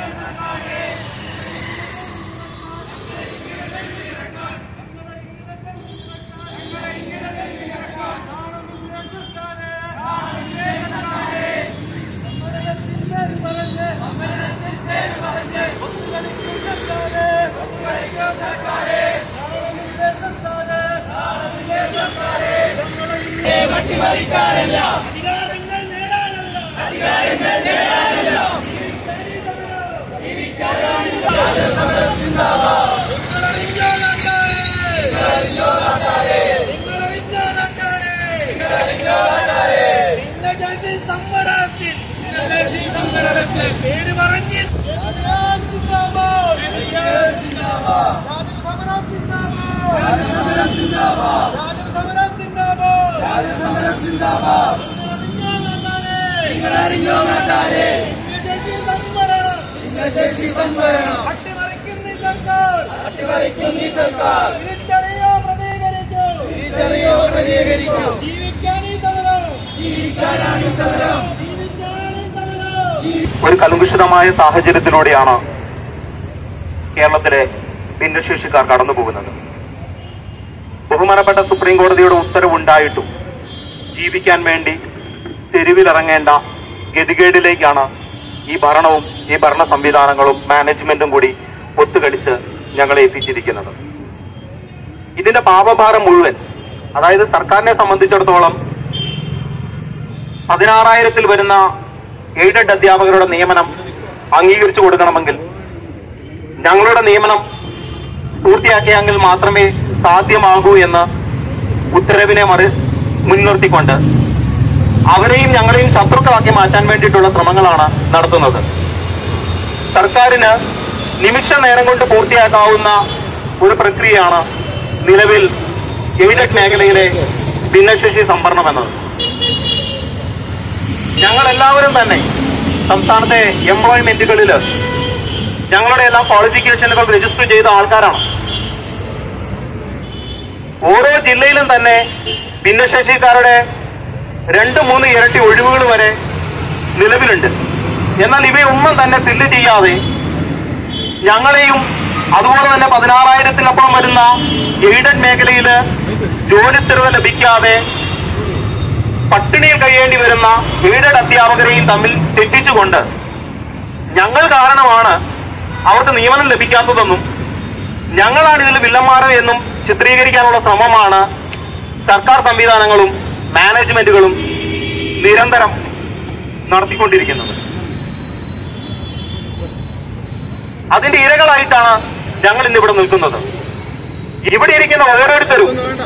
പേര് പറഞ്ഞ് സർക്കാർ തിരിച്ചറിയോ പ്രതികരിക്കൂ ജീവിക്കാൻ ഈ സമരം ജീവിക്കാനാണ് ഈ സമരം ഒരു കലുഷിതമായ സാഹചര്യത്തിലൂടെയാണ് കേരളത്തിലെ ഭിന്നശേഷിക്കാർ കടന്നു പോകുന്നത് ബഹുമാനപ്പെട്ട സുപ്രീം കോടതിയുടെ ഉത്തരവുണ്ടായിട്ടും ജീവിക്കാൻ വേണ്ടി തെരുവിലിറങ്ങേണ്ട ഗതികേടിലേക്കാണ് ഈ ഭരണവും ഈ ഭരണ സംവിധാനങ്ങളും മാനേജ്മെന്റും കൂടി ഒത്തുകളിച്ച് ഞങ്ങളെ എത്തിച്ചിരിക്കുന്നത് ഇതിന്റെ പാപഭാരം മുഴുവൻ അതായത് സർക്കാരിനെ സംബന്ധിച്ചിടത്തോളം പതിനാറായിരത്തിൽ വരുന്ന എയ്ഡഡ് അധ്യാപകരുടെ നിയമനം അംഗീകരിച്ചു കൊടുക്കണമെങ്കിൽ ഞങ്ങളുടെ നിയമനം പൂർത്തിയാക്കിയെങ്കിൽ മാത്രമേ സാധ്യമാകൂ എന്ന് ഉത്തരവിനെ മറി മുൻനിർത്തിക്കൊണ്ട് അവരെയും ഞങ്ങളെയും ശത്രുക്കളാക്കി മാറ്റാൻ വേണ്ടിയിട്ടുള്ള ശ്രമങ്ങളാണ് നടത്തുന്നത് സർക്കാരിന് നിമിഷ നേരം കൊണ്ട് പൂർത്തിയാക്കാവുന്ന ഒരു പ്രക്രിയയാണ് നിലവിൽ എയ്ഡഡ് മേഖലയിലെ ഭിന്നശേഷി സംവരണം എന്നത് ഞങ്ങൾ എല്ലാവരും തന്നെ സംസ്ഥാനത്തെ എംപ്ലോയ്മെന്റുകളിൽ ഞങ്ങളുടെ എല്ലാ ക്വാളിഫിക്കേഷനുകൾ രജിസ്റ്റർ ചെയ്ത ആൾക്കാരാണ് ഓരോ ജില്ലയിലും തന്നെ ഭിന്നശേഷിക്കാരുടെ രണ്ട് മൂന്ന് ഇരട്ടി ഒഴിവുകൾ വരെ നിലവിലുണ്ട് എന്നാൽ ഇവയൊന്നും തന്നെ ഫില്ല് ചെയ്യാതെ ഞങ്ങളെയും അതുപോലെ തന്നെ പതിനാറായിരത്തിനപ്പുറം വരുന്ന എയ്ഡഡ് മേഖലയിൽ ജോലിത്തിരിവ് ലഭിക്കാതെ പട്ടിണിയിൽ കഴിയേണ്ടി വരുന്ന എയ്ഡഡ് അധ്യാപകരെയും തമ്മിൽ തെറ്റിച്ചുകൊണ്ട് ഞങ്ങൾ കാരണമാണ് അവർക്ക് നിയമനം ലഭിക്കാത്തതെന്നും ഞങ്ങളാണ് ഇതിൽ വില്ലന്മാർ എന്നും ചിത്രീകരിക്കാനുള്ള ശ്രമമാണ് സർക്കാർ സംവിധാനങ്ങളും മാനേജ്മെന്റുകളും നിരന്തരം നടത്തിക്കൊണ്ടിരിക്കുന്നത് അതിന്റെ ഇരകളായിട്ടാണ് ഞങ്ങൾ ഇന്നിവിടെ നിൽക്കുന്നത് ഇവിടെ ഇരിക്കുന്ന ഓരോരുത്തരും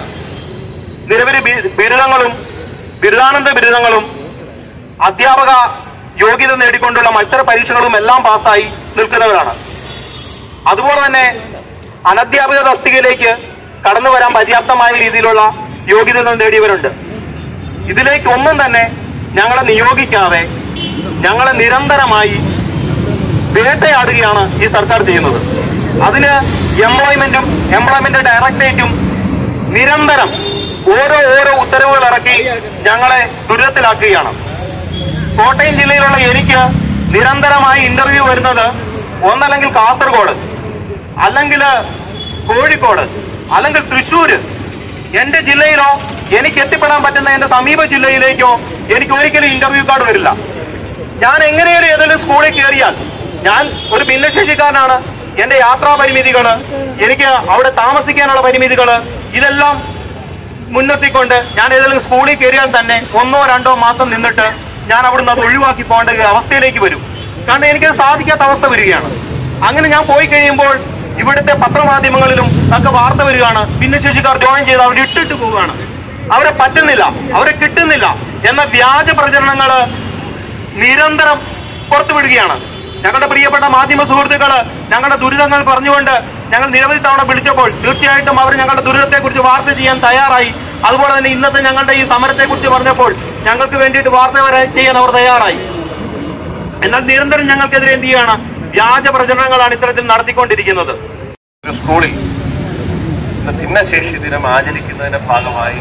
നിരവധി ബി- ബിരുദങ്ങളും ബിരുദാനന്ദ ബിരുദങ്ങളും അധ്യാപക യോഗ്യത നേടിക്കൊണ്ടുള്ള മത്സര പരീക്ഷകളും എല്ലാം പാസ്സായി നിൽക്കുന്നവരാണ് അതുപോലെ തന്നെ അനധ്യാപക തസ്തികയിലേക്ക് കടന്നു വരാൻ പര്യാപ്തമായ രീതിയിലുള്ള യോഗ്യതകൾ നേടിയവരുണ്ട് ഇതിലേക്ക് ഒന്നും തന്നെ ഞങ്ങളെ നിയോഗിക്കാതെ ഞങ്ങളെ നിരന്തരമായി വേട്ടയാടുകയാണ് ഈ സർക്കാർ ചെയ്യുന്നത് അതിന് എംപ്ലോയ്മെന്റും എംപ്ലോയ്മെന്റ് ഡയറക്ടറേറ്റും നിരന്തരം ഓരോ ഓരോ ഉത്തരവുകൾ ഇറക്കി ഞങ്ങളെ ദുരിതത്തിലാക്കുകയാണ് കോട്ടയം ജില്ലയിലുള്ള എനിക്ക് നിരന്തരമായി ഇന്റർവ്യൂ വരുന്നത് ഒന്നല്ലെങ്കിൽ കാസർഗോഡ് അല്ലെങ്കിൽ കോഴിക്കോട് അല്ലെങ്കിൽ തൃശ്ശൂര് എന്റെ ജില്ലയിലോ എനിക്ക് എത്തിപ്പെടാൻ പറ്റുന്ന എന്റെ സമീപ ജില്ലയിലേക്കോ എനിക്ക് ഒരിക്കലും ഇന്റർവ്യൂ കാർഡ് വരില്ല ഞാൻ എങ്ങനെയൊരു ഏതെങ്കിലും സ്കൂളിൽ കയറിയാൽ ഞാൻ ഒരു ഭിന്നശേഷിക്കാരനാണ് എന്റെ യാത്രാ പരിമിതികള് എനിക്ക് അവിടെ താമസിക്കാനുള്ള പരിമിതികള് ഇതെല്ലാം മുൻനിർത്തിക്കൊണ്ട് ഞാൻ ഏതെങ്കിലും സ്കൂളിൽ കയറിയാൽ തന്നെ ഒന്നോ രണ്ടോ മാസം നിന്നിട്ട് ഞാൻ അവിടുന്ന് അത് ഒഴിവാക്കി പോകേണ്ട ഒരു അവസ്ഥയിലേക്ക് വരും കാരണം എനിക്കത് സാധിക്കാത്ത അവസ്ഥ വരികയാണ് അങ്ങനെ ഞാൻ പോയി കഴിയുമ്പോൾ ഇവിടുത്തെ പത്രമാധ്യമങ്ങളിലും ഒക്കെ വാർത്ത വരികയാണ് ഭിന്നശേഷിക്കാർ ജോയിൻ ചെയ്ത് അവർ ഇട്ടിട്ട് പോവുകയാണ് അവരെ പറ്റുന്നില്ല അവരെ കിട്ടുന്നില്ല എന്ന വ്യാജ പ്രചരണങ്ങള് നിരന്തരം പുറത്തുവിടുകയാണ് ഞങ്ങളുടെ പ്രിയപ്പെട്ട മാധ്യമ സുഹൃത്തുക്കള് ഞങ്ങളുടെ ദുരിതങ്ങൾ പറഞ്ഞുകൊണ്ട് ഞങ്ങൾ നിരവധി തവണ വിളിച്ചപ്പോൾ തീർച്ചയായിട്ടും അവർ ഞങ്ങളുടെ ദുരിതത്തെക്കുറിച്ച് വാർത്ത ചെയ്യാൻ തയ്യാറായി അതുപോലെ തന്നെ ഇന്നത്തെ ഞങ്ങളുടെ ഈ സമരത്തെക്കുറിച്ച് പറഞ്ഞപ്പോൾ ഞങ്ങൾക്ക് വേണ്ടിയിട്ട് വാർത്ത വരാൻ ചെയ്യാൻ അവർ തയ്യാറായി എന്നാൽ നിരന്തരം ഞങ്ങൾക്കെതിരെ എന്ത് ചെയ്യാണ് വ്യാജ പ്രചരണങ്ങളാണ് ഇത്തരത്തിൽ നടത്തിക്കൊണ്ടിരിക്കുന്നത് ഒരു സ്കൂളിൽ ഇന്ന് ഭിന്നശേഷി ദിനം ആചരിക്കുന്നതിന്റെ ഭാഗമായി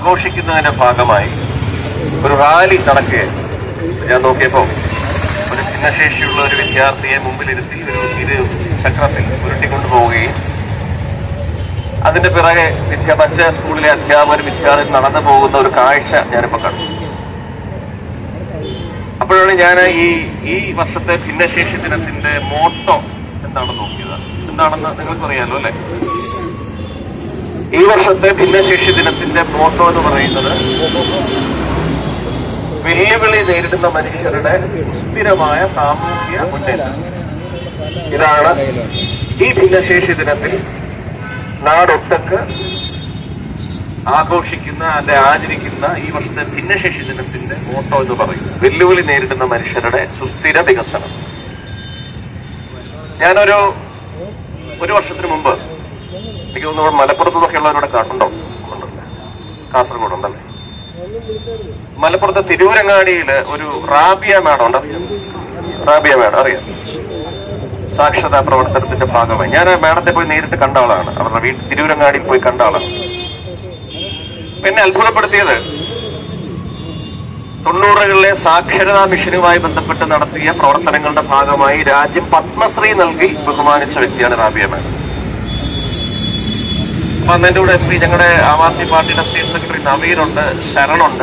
ആഘോഷിക്കുന്നതിന്റെ ഭാഗമായി ഒരു റാലി നടക്കുകയായിരുന്നു ഞാൻ നോക്കിയപ്പോൾ ഒരു ഭിന്നശേഷിയുള്ള ഒരു വിദ്യാർത്ഥിയെ മുമ്പിലിരുത്തി ഒരു ഇരു ചക്രത്തിൽ ഉരുട്ടിക്കൊണ്ടു പോവുകയും അതിന്റെ പിറകെ വിദ്യ മറ്റ് സ്കൂളിലെ അധ്യാപകർ വിദ്യാർത്ഥി നടന്നു പോകുന്ന ഒരു കാഴ്ച ഞാനിപ്പോ കണ്ടു അപ്പോഴാണ് ഞാൻ ഈ ഈ വർഷത്തെ ഭിന്നശേഷി ദിനത്തിന്റെ മോട്ടോ എന്താണെന്ന് നോക്കിയത് എന്താണെന്ന് നിങ്ങൾക്ക് അറിയാലോ അല്ലെ ഈ വർഷത്തെ ഭിന്നശേഷി ദിനത്തിന്റെ മോട്ടോ എന്ന് പറയുന്നത് വെല്ലുവിളി നേരിടുന്ന മനുഷ്യരുടെ സ്ഥിരമായ സാമൂഹ്യ മുന്നേറ്റം ഇതാണ് ഈ ഭിന്നശേഷി ദിനത്തിൽ നാടൊട്ടക്ക് ആഘോഷിക്കുന്ന അല്ലെ ആചരിക്കുന്ന ഈ വർഷത്തെ ഭിന്നശേഷി ദിനത്തിന്റെ മോട്ടോ എന്ന് പറയും വെല്ലുവിളി നേരിടുന്ന മനുഷ്യരുടെ സുസ്ഥിര വികസനം ഞാനൊരു ഒരു വർഷത്തിന് മുമ്പ് എനിക്ക് തോന്നുന്നു മലപ്പുറത്തു നിന്നൊക്കെ ഉള്ളവരോട് കാണുന്നുണ്ടോ ഉണ്ടല്ലേ കാസർഗോഡ് ഉണ്ടല്ലേ മലപ്പുറത്തെ തിരൂരങ്ങാടിയില് ഒരു റാബിയ മേഡം ഉണ്ട് അറിയാം റാബിയ മേഡം അറിയാം സാക്ഷരതാ പ്രവർത്തനത്തിന്റെ ഭാഗമായി ഞാൻ ആ മേഡത്തെ പോയി നേരിട്ട് കണ്ട ആളാണ് അവരുടെ വീട്ടിൽ തിരൂരങ്ങാടിയിൽ പോയി കണ്ട ആളാണ് പിന്നെ അത്ഭുതപ്പെടുത്തിയത് തൊണ്ണൂറുകളിലെ സാക്ഷരതാ മിഷനുമായി ബന്ധപ്പെട്ട് നടത്തിയ പ്രവർത്തനങ്ങളുടെ ഭാഗമായി രാജ്യം പത്മശ്രീ നൽകി ബഹുമാനിച്ച വ്യക്തിയാണ് റാബിയ മേഡം അപ്പൊ അന്ന് എന്റെ കൂടെ ശ്രീ ഞങ്ങളുടെ ആം ആദ്മി പാർട്ടിയുടെ സ്റ്റേറ്റ് സെക്രട്ടറി നവീനുണ്ട് ശരണുണ്ട്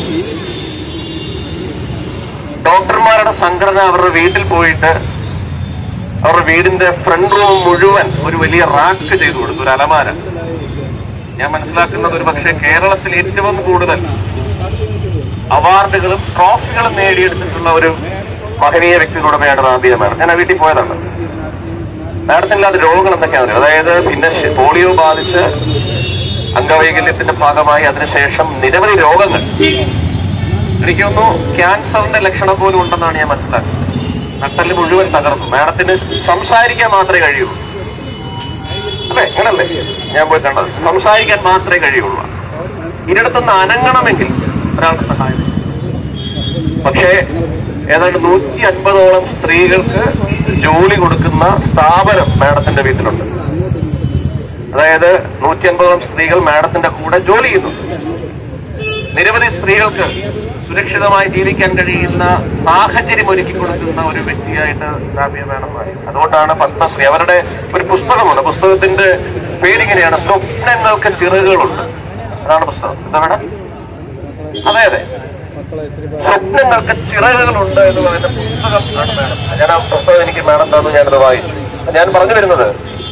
ഡോക്ടർമാരുടെ സംഘടന അവരുടെ വീട്ടിൽ പോയിട്ട് അവരുടെ വീടിന്റെ ഫ്രണ്ട് റൂം മുഴുവൻ ഒരു വലിയ റാക്ക് ചെയ്തു കൊടുത്തു ഒരു അലമാര ഞാൻ മനസ്സിലാക്കുന്നത് ഒരു പക്ഷേ കേരളത്തിൽ ഏറ്റവും കൂടുതൽ അവാർഡുകളും ട്രോഫികളും നേടിയെടുത്തിട്ടുള്ള ഒരു മഹനീയ വ്യക്തികളുടെയാണ് റാബിയ മാഡം ഞാൻ ആ വീട്ടിൽ പോയതാണ് മാഡത്തിനില്ലാത്ത രോഗങ്ങൾ എന്തൊക്കെയാണ് അതായത് പിന്നെ ശ- പോളിയോ ബാധിച്ച് അംഗവൈകല്യത്തിന്റെ ഭാഗമായി അതിനുശേഷം നിരവധി രോഗങ്ങൾ എനിക്ക് തോന്നുന്നു ക്യാൻസറിന്റെ ലക്ഷണം പോലും ഉണ്ടെന്നാണ് ഞാൻ മനസ്സിലാക്കുന്നത് നട്ടല് മുഴുവൻ തകർന്നു മാഡത്തിന് സംസാരിക്കാൻ മാത്രമേ കഴിയുള്ളൂ അല്ലേ അങ്ങനല്ലേ ഞാൻ പോയി കണ്ടത് സംസാരിക്കാൻ മാത്രമേ കഴിയുള്ളൂ ഇതിനടുത്തുനിന്ന് അനങ്ങണമെങ്കിൽ ഒരാളുടെ സഹായം വേണം. പക്ഷേ ഏതാണ്ട് നൂറ്റി അൻപതോളം സ്ത്രീകൾക്ക് ജോലി കൊടുക്കുന്ന സ്ഥാപനം മാഡത്തിന്റെ വീട്ടിലുണ്ട് അതായത് നൂറ്റി അൻപതോളം സ്ത്രീകൾ മാഡത്തിന്റെ കൂടെ ജോലി ചെയ്യുന്നുണ്ട് നിരവധി സ്ത്രീകൾക്ക് സുരക്ഷിതമായി ജീവിക്കാൻ കഴിയുന്ന സാഹചര്യം ഒരുക്കി കൊടുക്കുന്ന ഒരു വ്യക്തിയായിട്ട് റാബിയ മാഡം മാറി അതുകൊണ്ടാണ് പത്മശ്രീ അവരുടെ ഒരു പുസ്തകമുണ്ട് പുസ്തകത്തിന്റെ പേരിങ്ങനെയാണ് സ്വപ്നങ്ങൾക്ക് ചിറകുകളുണ്ട് അതാണ് പുസ്തകം എന്താ മാഡം അതെ അതെ സ്വപ്നങ്ങൾക്ക് ചിറകുകളുണ്ട് എന്ന് പറയുന്ന പുസ്തകം ആണ് മാഡം ഞാൻ ആ പുസ്തകം എനിക്ക് മാഡം തന്നു ഞാനത് വായിച്ചു ഞാൻ പറഞ്ഞു വരുന്നത്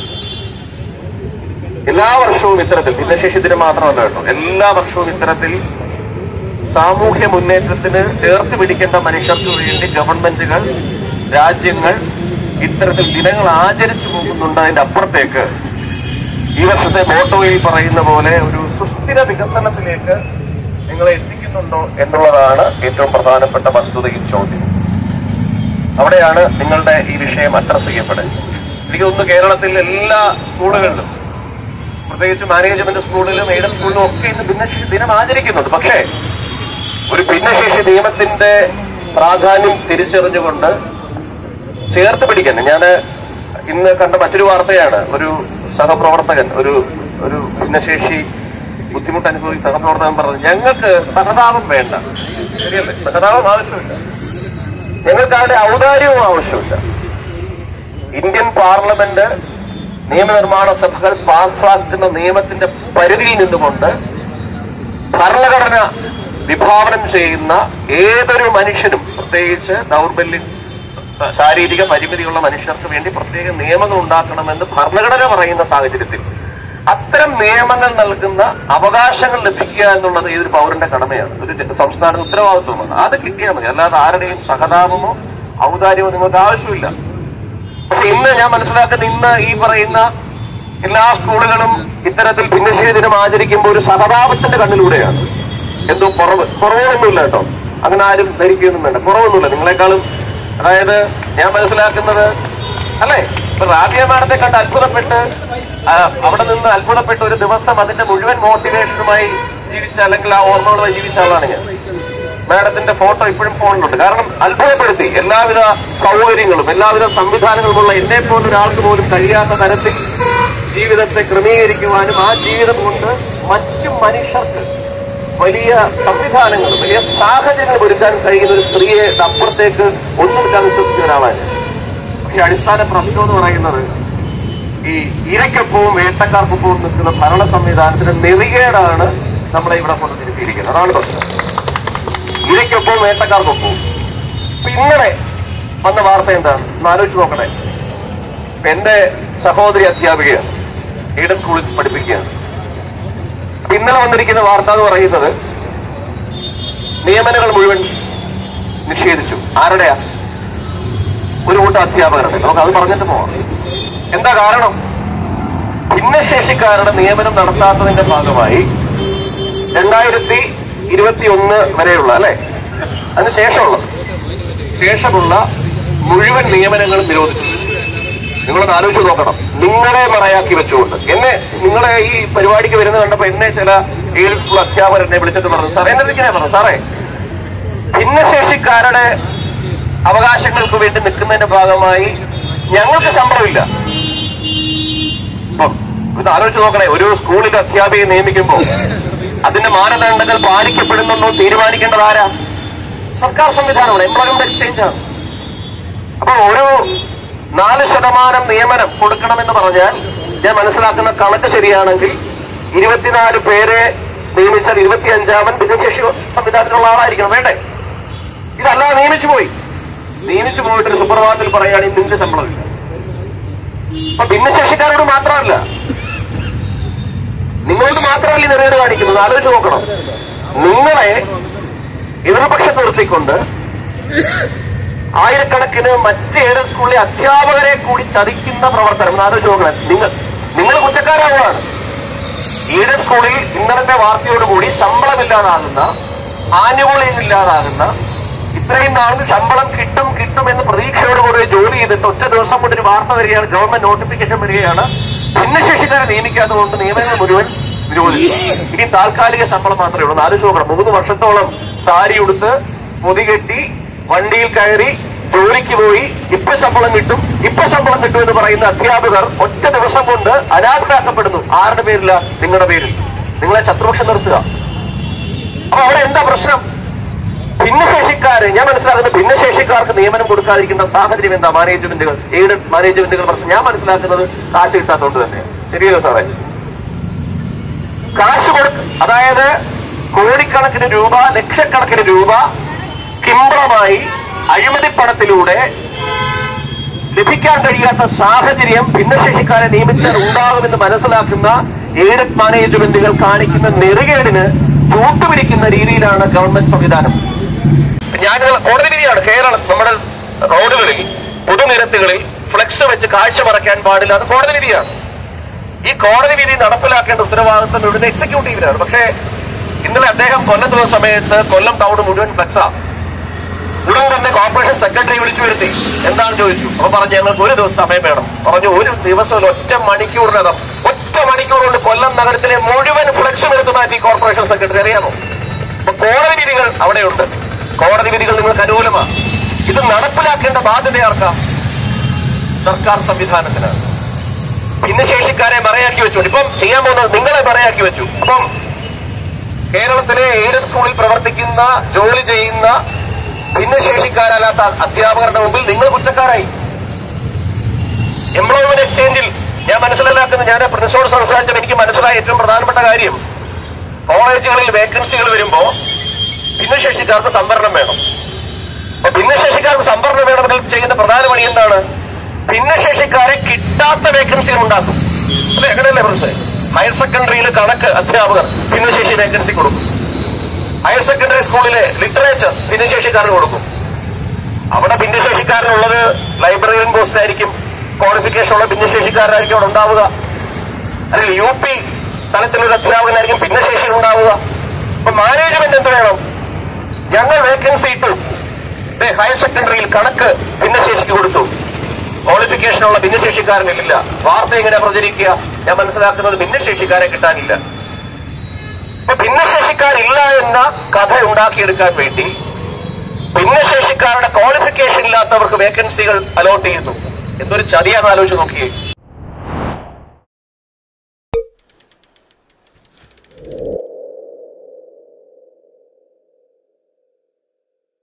എല്ലാ വർഷവും ഇത്തരത്തിൽ ഭിന്നശേഷി ദിനം മാത്രമല്ല കേട്ടോ എല്ലാ വർഷവും ഇത്തരത്തിൽ സാമൂഹ്യ മുന്നേറ്റത്തിന് ചേർത്ത് പിടിക്കേണ്ട മനുഷ്യർക്ക് വേണ്ടി ഗവൺമെന്റുകൾ രാജ്യങ്ങൾ ഇത്തരത്തിൽ ദിനങ്ങൾ ആചരിച്ചു പോകുന്നുണ്ട് അതിന്റെ അപ്പുറത്തേക്ക് ഈ വർഷത്തെ മോട്ടോയിൽ പറയുന്ന പോലെ ഒരു സുസ്ഥിര വികസനത്തിലേക്ക് നിങ്ങളെ എത്തിക്കുന്നുണ്ടോ എന്നുള്ളതാണ് ഏറ്റവും പ്രധാനപ്പെട്ട വസ്തുതയും ചോദ്യം അവിടെയാണ് നിങ്ങളുടെ ഈ വിഷയം അഡ്രസ് ചെയ്യപ്പെടുന്നത് എനിക്ക് തോന്നുന്നു കേരളത്തിൽ എല്ലാ സ്കൂളുകളിലും പ്രത്യേകിച്ച് മാനേജ്മെന്റ് സ്കൂളിലും എയ്ഡഡ് സ്കൂളിലും ഒക്കെ ഇന്ന് ഭിന്നശേഷി ദിനം ആചരിക്കുന്നുണ്ട് പക്ഷേ ഒരു ഭിന്നശേഷി നിയമത്തിന്റെ പ്രാധാന്യം തിരിച്ചറിഞ്ഞുകൊണ്ട് ചേർത്ത് പിടിക്കാൻ ഞാൻ ഇന്ന് കണ്ട മറ്റൊരു വാർത്തയാണ് ഒരു സഹപ്രവർത്തകൻ ഒരു ഒരു ഭിന്നശേഷി ബുദ്ധിമുട്ട് അനുഭവിക്കുന്ന സഹപ്രവർത്തകൻ പറഞ്ഞത് ഞങ്ങൾക്ക് സഹതാപം വേണ്ട ശരിയല്ലേ സഹതാപം ആവശ്യമില്ല ഞങ്ങൾക്ക് അതിന്റെ ഔദാര്യവും ആവശ്യമില്ല ഇന്ത്യൻ പാർലമെന്റ് നിയമനിർമ്മാണ സഭകൾ പാസ്സാക്കുന്ന നിയമത്തിന്റെ പരിധിയിൽ നിന്നുകൊണ്ട് ഭരണഘടന വിഭാവനം ചെയ്യുന്ന ഏതൊരു മനുഷ്യനും പ്രത്യേകിച്ച് ദൗർബല്യം ശ- ശാരീരിക പരിമിതിയുള്ള മനുഷ്യർക്ക് വേണ്ടി പ്രത്യേക നിയമങ്ങൾ ഉണ്ടാക്കണമെന്ന് ഭരണഘടന പറയുന്ന സാഹചര്യത്തിൽ അത്തരം നിയമങ്ങൾ നൽകുന്ന അവകാശങ്ങൾ ലഭിക്കുക എന്നുള്ളത് ഏതൊരു പൗരന്റെ കടമയാണ് ഒരു ജ- സംസ്ഥാന ഉത്തരവാദിത്വമാണ് അത് കിട്ടിയാൽ മതി അല്ലാതെ ആരുടെയും സഹതാപമോ ഔദാര്യമോ നിങ്ങൾക്ക് ആവശ്യമില്ല പക്ഷെ ഇന്ന് ഞാൻ മനസ്സിലാക്കുന്ന ഇന്ന് ഈ പറയുന്ന എല്ലാ സ്കൂളുകളും ഇത്തരത്തിൽ ഭിന്നശേഷി ദിനം ആചരിക്കുമ്പോൾ ഒരു സഹതാപത്തിന്റെ കണ്ണിലൂടെയാണ് എന്തോ കുറവ് കുറവൊന്നുമില്ല കേട്ടോ അങ്ങനെ ആരും ധരിക്കുകയൊന്നും വേണ്ട കുറവൊന്നുമില്ല നിങ്ങളെക്കാളും അതായത് ഞാൻ മനസ്സിലാക്കുന്നത് അല്ലേ ഇപ്പൊ റാബിയ മാഡത്തെ കണ്ട് അത്ഭുതപ്പെട്ട് ആ, അവിടെ നിന്ന് അത്ഭുതപ്പെട്ട് ഒരു ദിവസം അതിന്റെ മുഴുവൻ മോട്ടിവേഷനുമായി ജീവിച്ച അല്ലെങ്കിൽ ആ ഓർമ്മകളുമായി ജീവിച്ച ആളാണ് ഞാൻ മാഡത്തിന്റെ ഫോട്ടോ ഇപ്പോഴും ഫോണിലുണ്ട് കാരണം അത്ഭുതപ്പെടുത്തി എല്ലാവിധ സൗകര്യങ്ങളും എല്ലാവിധ സംവിധാനങ്ങളുമുള്ള എന്നെ പോലെ ഒരാൾക്ക് പോലും കഴിയാത്ത തരത്തിൽ ജീവിതത്തെ ക്രമീകരിക്കുവാനും ആ ജീവിതം കൊണ്ട് മറ്റു മനുഷ്യർക്ക് വലിയ സംവിധാനങ്ങൾ വലിയ സാഹചര്യങ്ങൾ ഒരുക്കാൻ കഴിയുന്ന ഒരു സ്ത്രീയെ അപ്പുറത്തേക്ക് ഒന്നും എടുക്കാൻ വിശ്വസിച്ച ഒരാളാണ് പക്ഷെ അടിസ്ഥാന പ്രശ്നം എന്ന് പറയുന്നത് ഈ ഇരയ്ക്കൊപ്പവും വേട്ടക്കാർക്കൊപ്പവും നിൽക്കുന്ന ഭരണ സംവിധാനത്തിന്റെ നെറികേടാണ് നമ്മളെ ഇവിടെ കൊണ്ട് തിരുത്തിയിരിക്കുന്നത് അതാണ് പ്രശ്നം ഇരയ്ക്കൊപ്പവും വേട്ടക്കാർക്കൊപ്പവും ഇപ്പൊ ഇന്നലെ വന്ന വാർത്ത എന്താണ് ഒന്ന് ആലോചിച്ച് നോക്കണേ ഇപ്പൊ എന്റെ സഹോദരി അധ്യാപികയാണ് എയ്ഡഡ് സ്കൂളിൽ പഠിപ്പിക്കുകയാണ് അപ്പൊ ഇന്നലെ വന്നിരിക്കുന്ന വാർത്ത എന്ന് പറയുന്നത് നിയമനങ്ങൾ മുഴുവൻ നിഷേധിച്ചു ആരുടെയാ ഒരു കൂട്ടം അധ്യാപകരുടെ നമുക്ക് അത് പറഞ്ഞിട്ട് പോവാം എന്താ കാരണം ഭിന്നശേഷിക്കാരുടെ നിയമനം നടത്താത്തതിന്റെ ഭാഗമായി രണ്ടായിരത്തി ഇരുപത്തി ഒന്ന് വരെയുള്ള അല്ലെ അതിന് ശേഷമുള്ള ശേഷമുള്ള മുഴുവൻ നിയമനങ്ങളും നിരോധിച്ചു നിങ്ങളൊന്ന് ആലോചിച്ച് നോക്കണം നിങ്ങളെ മറയാക്കി വെച്ചുകൊണ്ട് എന്നെ നിങ്ങളെ ഈ പരിപാടിക്ക് വരുന്നത് കണ്ടപ്പോ എന്നെ ചില എയ്ഡഡ് സ്കൂൾ അധ്യാപകർ എന്നെ വിളിച്ചിട്ട് പറഞ്ഞു സാറേ എന്നെ വിളിക്കാനേ പറഞ്ഞു സാറേ ഭിന്നശേഷിക്കാരുടെ അവകാശങ്ങൾക്ക് വേണ്ടി നിൽക്കുന്നതിന്റെ ഭാഗമായി ഞങ്ങൾക്ക് ശമ്പളമില്ല ഇപ്പം ഇത് ആലോചിച്ച് നോക്കണേ ഒരു സ്കൂളിൽ അധ്യാപികയെ നിയമിക്കുമ്പോൾ അതിന്റെ മാനദണ്ഡങ്ങൾ പാലിക്കപ്പെടുന്നുണ്ടോ തീരുമാനിക്കേണ്ടത് ആരാ സർക്കാർ സംവിധാനമാണ് എംപ്ലോയ്മെന്റ് എക്സ്ചേഞ്ച് ആണ് അപ്പൊ ഒരു നാല് ശതമാനം നിയമനം കൊടുക്കണമെന്ന് പറഞ്ഞാൽ ഞാൻ മനസ്സിലാക്കുന്ന കണക്ക് ശരിയാണെങ്കിൽ ഇരുപത്തിനാല് പേരെ നിയമിച്ചാൽ ഇരുപത്തി അഞ്ചാമൻ ഭിന്നശേഷി സംവിധാനത്തിലുള്ള ആളായിരിക്കണം വേണ്ടേ ഇതല്ലാതെ നിയമിച്ചു പോയി നിയമിച്ചു പോയിട്ട് ഒരു സുപ്രഭാതത്തിൽ പറയുകയാണെങ്കിൽ നിങ്ങൾക്ക് ശമ്പളമില്ല അപ്പൊ ഭിന്നശേഷിക്കാരോട് മാത്രമല്ല നിങ്ങളോട് മാത്രമല്ല ഈ നെറിയേട് കാണിക്കുന്നത് ആലോചിച്ച് നോക്കണം നിങ്ങളെ എതിർപക്ഷത്ത് നിർത്തിക്കൊണ്ട് ആയിരക്കണക്കിന് മറ്റ് ഏത് സ്കൂളിലെ അധ്യാപകരെ കൂടി ചതിക്കുന്ന പ്രവർത്തനം ഒന്ന് ആലോചിച്ച് നോക്കണം നിങ്ങൾ നിങ്ങൾ കുറ്റക്കാരാവുകയാണ് ഈഡ് സ്കൂളിൽ ഇന്നലത്തെ വാർത്തയോടുകൂടി ശമ്പളമില്ലാതാകുന്ന ആനുകൂല്യം ഇല്ലാതാകുന്ന ഇത്രയും നാളിന് ശമ്പളം കിട്ടും കിട്ടും എന്ന് പ്രതീക്ഷയോടുകൂടി ജോലി ചെയ്തിട്ട് ഒറ്റ ദിവസം കൊണ്ട് ഒരു വാർത്ത വരികയാണ് ഗവൺമെന്റ് നോട്ടിഫിക്കേഷൻ വരികയാണ് ഭിന്നശേഷിക്കാരെ നിയമിക്കാത്തതുകൊണ്ട് നിയമനങ്ങൾ മുഴുവൻ നിരോധിച്ചു ഇനി താൽക്കാലിക ശമ്പളം മാത്രമേ ഉള്ളൂ ഒന്ന് ആലോചിച്ച് നോക്കണം മൂന്ന് വർഷത്തോളം സാരി ഉടുത്ത് പൊതികെട്ടി വണ്ടിയിൽ കയറി ജോലിക്ക് പോയി ഇപ്പൊ ശമ്പളം കിട്ടും ഇപ്പൊ ശമ്പളം കിട്ടും എന്ന് പറയുന്ന അധ്യാപകർ ഒറ്റ ദിവസം കൊണ്ട് അനാഥരാക്കപ്പെടുന്നു ആരുടെ പേരില്ല നിങ്ങളുടെ പേരിൽ നിങ്ങളെ ശത്രുപക്ഷം നിർത്തുക അപ്പൊ അവിടെ എന്താ പ്രശ്നം ഭിന്നശേഷിക്കാര് ഞാൻ മനസ്സിലാക്കുന്ന ഭിന്നശേഷിക്കാർക്ക് നിയമനം കൊടുക്കാതിരിക്കുന്ന സാഹചര്യം എന്താ മാനേജ്മെന്റുകൾ എയ്ഡഡ് മാനേജ്മെന്റുകൾ പ്രശ്നം ഞാൻ മനസ്സിലാക്കുന്നത് കാശ് കിട്ടാത്തതുകൊണ്ട് തന്നെ ശരിയല്ലോ സാറേ കാശ് കൊടുക്ക അതായത് കോടിക്കണക്കിന് രൂപ ലക്ഷക്കണക്കിന് രൂപ കിംബ്രമായി അഴിമതിപ്പണത്തിലൂടെ ലഭിക്കാൻ കഴിയാത്ത സാഹചര്യം ഭിന്നശേഷിക്കാരെ നിയമിച്ചാൽ ഉണ്ടാകുമെന്ന് മനസ്സിലാക്കുന്ന എയ്ഡഡ് മാനേജ്മെന്റുകൾ കാണിക്കുന്ന നെറുകേടിന് ചൂട്ടുപിടിക്കുന്ന രീതിയിലാണ് ഗവൺമെന്റ് സംവിധാനം ഞാൻ കോടതി വിധിയാണ് കേരളം നമ്മുടെ റോഡുകളിൽ പൊതുനിരത്തുകളിൽ ഫ്ലെക്സ് വെച്ച് കാഴ്ച മറയ്ക്കാൻ പാടില്ല അത് കോടതി വിധിയാണ് ഈ കോടതി വിധി നടപ്പിലാക്കേണ്ട ഉത്തരവാദിത്വം ഇവിടുന്ന് എക്സിക്യൂട്ടീവിനാണ് പക്ഷേ ഇന്നലെ അദ്ദേഹം കൊല്ലത്ത് വന്ന സമയത്ത് കൊല്ലം ടൗൺ മുഴുവൻ ഫ്ലെക്സാ ഉടൻ തന്നെ കോർപ്പറേഷൻ സെക്രട്ടറി വിളിച്ചു വരുത്തി എന്താണെന്ന് ചോദിച്ചു അപ്പൊ പറഞ്ഞു ഞങ്ങൾക്ക് ഒരു ദിവസം സമയം വേണം പറഞ്ഞു ഒരു ദിവസം ഒരു ഒറ്റ മണിക്കൂറിനകം ഒറ്റ മണിക്കൂർ കൊണ്ട് കൊല്ലം നഗരത്തിലെ മുഴുവൻ ഫ്ലെക്സും എടുത്തു മാറ്റി കോർപ്പറേഷൻ സെക്രട്ടറി അറിയാമോ അപ്പൊ കോടതി വിധികൾ അവിടെയുണ്ട് കോടതി വിധികൾ നിങ്ങൾക്ക് അനുകൂലമാണ് ഇത് നടപ്പിലാക്കേണ്ട ബാധ്യത ആർക്കാ സർക്കാർ സംവിധാനത്തിനാണ് ഭിന്നശേഷിക്കാരെ മറയാക്കി വെച്ചു ഇപ്പം ചെയ്യാൻ പോകുന്നത് നിങ്ങളെ മറയാക്കി വെച്ചു അപ്പം കേരളത്തിലെ എയ്ഡഡ് സ്കൂളിൽ പ്രവർത്തിക്കുന്ന ജോലി ചെയ്യുന്ന ഭിന്നശേഷിക്കാരല്ലാത്ത അധ്യാപകരുടെ മുമ്പിൽ നിങ്ങൾ കുറ്റക്കാരായി എംപ്ലോയ്മെന്റ് എക്സ്ചേഞ്ചിൽ ഞാൻ മനസ്സിലാക്കുന്ന ഞാൻ പ്രിൻസിപ്പോട് സംസാരിച്ചപ്പോൾ എനിക്ക് മനസ്സിലായ ഏറ്റവും പ്രധാനപ്പെട്ട കാര്യം കോളേജുകളിൽ വേക്കൻസികൾ വരുമ്പോ ഭിന്നശേഷിക്കാർക്ക് സംവരണം വേണം അപ്പൊ ഭിന്നശേഷിക്കാർക്ക് സംവരണം വേണമെങ്കിൽ ചെയ്യുന്ന പ്രധാന പണി എന്താണ് ഭിന്നശേഷിക്കാരെ കിട്ടാത്ത വേക്കൻസികൾ ഉണ്ടാക്കും അല്ലെ അങ്ങനെയല്ലേ പ്രശ്നം ഹയർ സെക്കൻഡറിയിൽ കണക്ക് അധ്യാപകർ ഭിന്നശേഷി വേക്കൻസി കൊടുക്കും ഹയർ സെക്കൻഡറി സ്കൂളിലെ ലിറ്ററേച്ചർ ഭിന്നശേഷിക്കാരന് കൊടുക്കും അവിടെ ഭിന്നശേഷിക്കാരനുള്ളത് ലൈബ്രറിയൻ പോസ്റ്റ് ആയിരിക്കും ക്വാളിഫിക്കേഷൻ ഉള്ള ഭിന്നശേഷിക്കാരനായിരിക്കും അവിടെ ഉണ്ടാവുക അല്ലെങ്കിൽ യു പി തലത്തിലൊരു അധ്യാപകനായിരിക്കും ഭിന്നശേഷി ഉണ്ടാവുക അപ്പൊ മാനേജ്മെന്റ് എന്ത് വേണം ഞങ്ങൾ വേക്കൻസി ഇട്ടു ദേ, ഹയർ സെക്കൻഡറിയിൽ കണക്ക് ഭിന്നശേഷിക്ക് കൊടുത്തു ക്വാളിഫിക്കേഷനുള്ള ഭിന്നശേഷിക്കാരനില്ല വാർത്ത എങ്ങനെ പ്രചരിക്കുക ഞാൻ മനസ്സിലാക്കുന്നത് ഭിന്നശേഷിക്കാരെ കിട്ടാനില്ല അപ്പൊ ഭിന്നശേഷിക്കാരില്ല എന്ന കഥ ഉണ്ടാക്കിയെടുക്കാൻ വേണ്ടി ഭിന്നശേഷിക്കാരുടെ ക്വാളിഫിക്കേഷൻ ഇല്ലാത്തവർക്ക് വേക്കൻസികൾ അലോട്ട് ചെയ്യുന്നു എന്തൊരു ചതിയാന്ന് ആലോചിച്ച് നോക്കിയേ